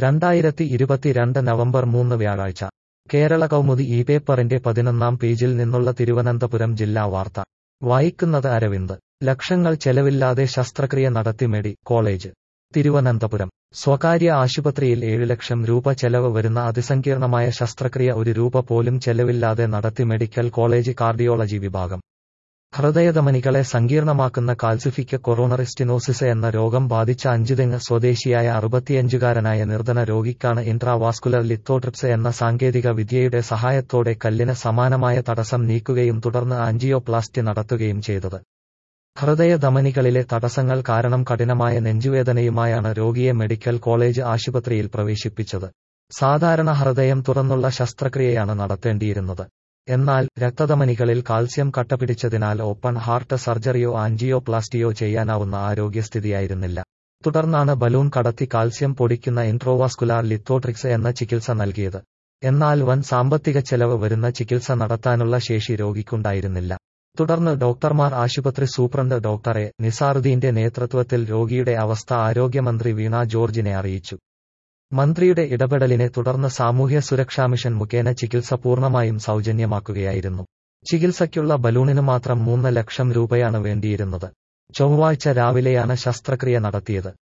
രണ്ടായിരത്തി ഇരുപത്തിരണ്ട് നവംബർ മൂന്ന് വ്യാഴാഴ്ച കേരള കൗമുദി ഈ പേപ്പറിന്റെ പതിനൊന്നാം പേജിൽ നിന്നുള്ള തിരുവനന്തപുരം ജില്ലാ വാർത്ത വായിക്കുന്നത് അരവിന്ദ് ലക്ഷങ്ങൾ ചെലവില്ലാതെ ശസ്ത്രക്രിയ നടത്തി മെഡി കോളേജ് തിരുവനന്തപുരം സ്വകാര്യ ആശുപത്രിയിൽ ഏഴ് ലക്ഷം രൂപ ചെലവ് വരുന്ന അതിസങ്കീർണമായ ശസ്ത്രക്രിയ ഒരു രൂപ പോലും ചെലവില്ലാതെ നടത്തി മെഡിക്കൽ കോളേജ് കാർഡിയോളജി വിഭാഗം ഹൃദയധമനികളെ സങ്കീർണമാക്കുന്ന കാൽസിഫിക് കൊറോണറി സ്റ്റിനോസിസ് എന്ന രോഗം ബാധിച്ച അഞ്ചുതെങ്ങ് സ്വദേശിയായ അറുപത്തിയഞ്ചുകാരനായ നിർധന രോഗിക്കാണ് ഇൻട്രാവാസ്കുലർ ലിത്തോട്രിപ്സ് എന്ന സാങ്കേതിക വിദ്യയുടെ സഹായത്തോടെ കല്ലിന് സമാനമായ തടസ്സം നീക്കുകയും തുടർന്ന് ആൻജിയോപ്ലാസ്റ്റി നടത്തുകയും ചെയ്തത് ഹൃദയധമനികളിലെ തടസ്സങ്ങൾ കാരണം കഠിനമായ നെഞ്ചുവേദനയുമായാണ് രോഗിയെ മെഡിക്കൽ കോളേജ് ആശുപത്രിയിൽ പ്രവേശിപ്പിച്ചത് സാധാരണ ഹൃദയം തുറന്നുള്ള ശസ്ത്രക്രിയയാണ് നടത്തേണ്ടിയിരുന്നത് എന്നാൽ രക്തധമനികളിൽ കാൽസ്യം കട്ടപിടിച്ചതിനാൽ ഓപ്പൺ ഹാർട്ട് സർജറിയോ ആൻജിയോപ്ലാസ്റ്റിയോ ചെയ്യാനാവുന്ന ആരോഗ്യസ്ഥിതിയായിരുന്നില്ല തുടർന്നാണ് ബലൂൺ കടത്തി കാൽസ്യം പൊടിക്കുന്ന ഇൻട്രോവാസ്കുലാർ ലിത്തോട്രിക്സ് എന്ന ചികിത്സ നൽകിയത് എന്നാൽ വൻ സാമ്പത്തിക ചെലവ് വരുന്ന ചികിത്സ നടത്താനുള്ള ശേഷി രോഗിക്കുണ്ടായിരുന്നില്ല തുടർന്ന് ഡോക്ടർമാർ ആശുപത്രി സൂപ്രണ്ട് ഡോക്ടറെ നിസാറുദ്ദീന്റെ നേതൃത്വത്തിൽ രോഗിയുടെ അവസ്ഥ ആരോഗ്യമന്ത്രി വീണ ജോർജിനെ അറിയിച്ചു മന്ത്രിയുടെ ഇടപെടലിനെ തുടർന്ന് സാമൂഹ്യ സുരക്ഷാ മിഷൻ മുഖേന ചികിത്സ പൂർണ്ണമായും സൗജന്യമാക്കുകയായിരുന്നു ചികിത്സയ്ക്കുള്ള ബലൂണിന് മാത്രം മൂന്ന് ലക്ഷം രൂപയാണ് വേണ്ടിയിരുന്നത് ചൊവ്വാഴ്ച രാവിലെയാണ് ശസ്ത്രക്രിയ നടത്തിയത്